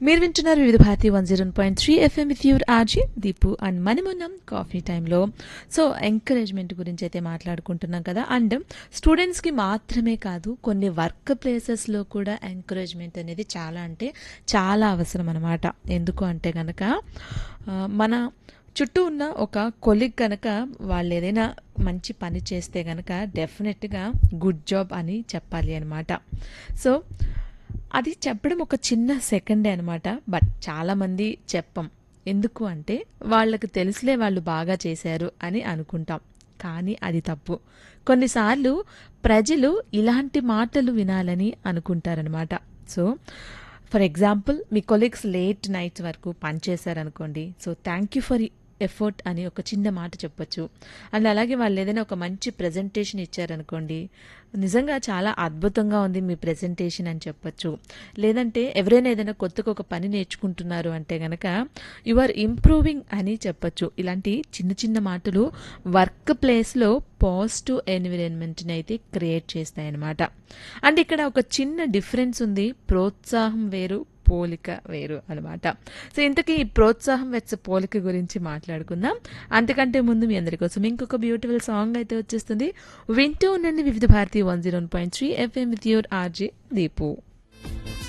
మీరు వింటున్నారు Vividh Bharati one zero point three FM with your RJ Deepu and మనమున్నాం కాఫీ టైంలో సో ఎంకరేజ్మెంట్ గురించి అయితే మాట్లాడుకుంటున్నాం కదా అండ్ స్టూడెంట్స్కి మాత్రమే కాదు కొన్ని వర్క్ ప్లేసెస్లో కూడా ఎంకరేజ్మెంట్ అనేది చాలా అంటే చాలా అవసరం అనమాట ఎందుకు అంటే కనుక మన చుట్టూ ఉన్న ఒక కొలిగ్ కనుక వాళ్ళు ఏదైనా మంచి పని చేస్తే కనుక డెఫినెట్గా గుడ్ జాబ్ అని చెప్పాలి అనమాట సో అది చెప్పడం ఒక చిన్న సెకండే అనమాట బట్ చాలామంది చెప్పం ఎందుకు అంటే వాళ్ళకి తెలుసులే వాళ్ళు బాగా చేశారు అని అనుకుంటాం కానీ అది తప్పు కొన్నిసార్లు ప్రజలు ఇలాంటి మాటలు వినాలని అనుకుంటారనమాట సో ఫర్ ఎగ్జాంపుల్ మీ కొలీగ్స్ లేట్ నైట్స్ వరకు పనిచేశారనుకోండి so thank you for effort అని ఒక చిన్న మాట చెప్పొచ్చు అండ్ అలాగే వాళ్ళు ఏదైనా ఒక మంచి ప్రజెంటేషన్ ఇచ్చారనుకోండి నిజంగా చాలా అద్భుతంగా ఉంది మీ ప్రజెంటేషన్ అని చెప్పొచ్చు లేదంటే ఎవరైనా ఏదైనా కొత్తగా ఒక పని నేర్చుకుంటున్నారు అంటే గనక యు ఆర్ ఇంప్రూవింగ్ అని చెప్పొచ్చు ఇలాంటి చిన్న చిన్న మాటలు వర్క్ ప్లేస్లో పాజిటివ్ ఎన్విరాన్మెంట్ని అయితే క్రియేట్ చేస్తాయన్నమాట అండ్ ఇక్కడ ఒక చిన్న డిఫరెన్స్ ఉంది ప్రోత్సాహం వేరు పోలిక వేరు అనమాట సో ఇంతకీ ఈ ప్రోత్సాహం వెచ్చ పోలిక గురించి మాట్లాడుకుందాం అంతకంటే ముందు మీ అందరి కోసం ఇంకొక బ్యూటిఫుల్ సాంగ్ అయితే వచ్చేస్తుంది వింటూ ఉండండి Vividh Bharati one zero point three FM with your RJ Deepu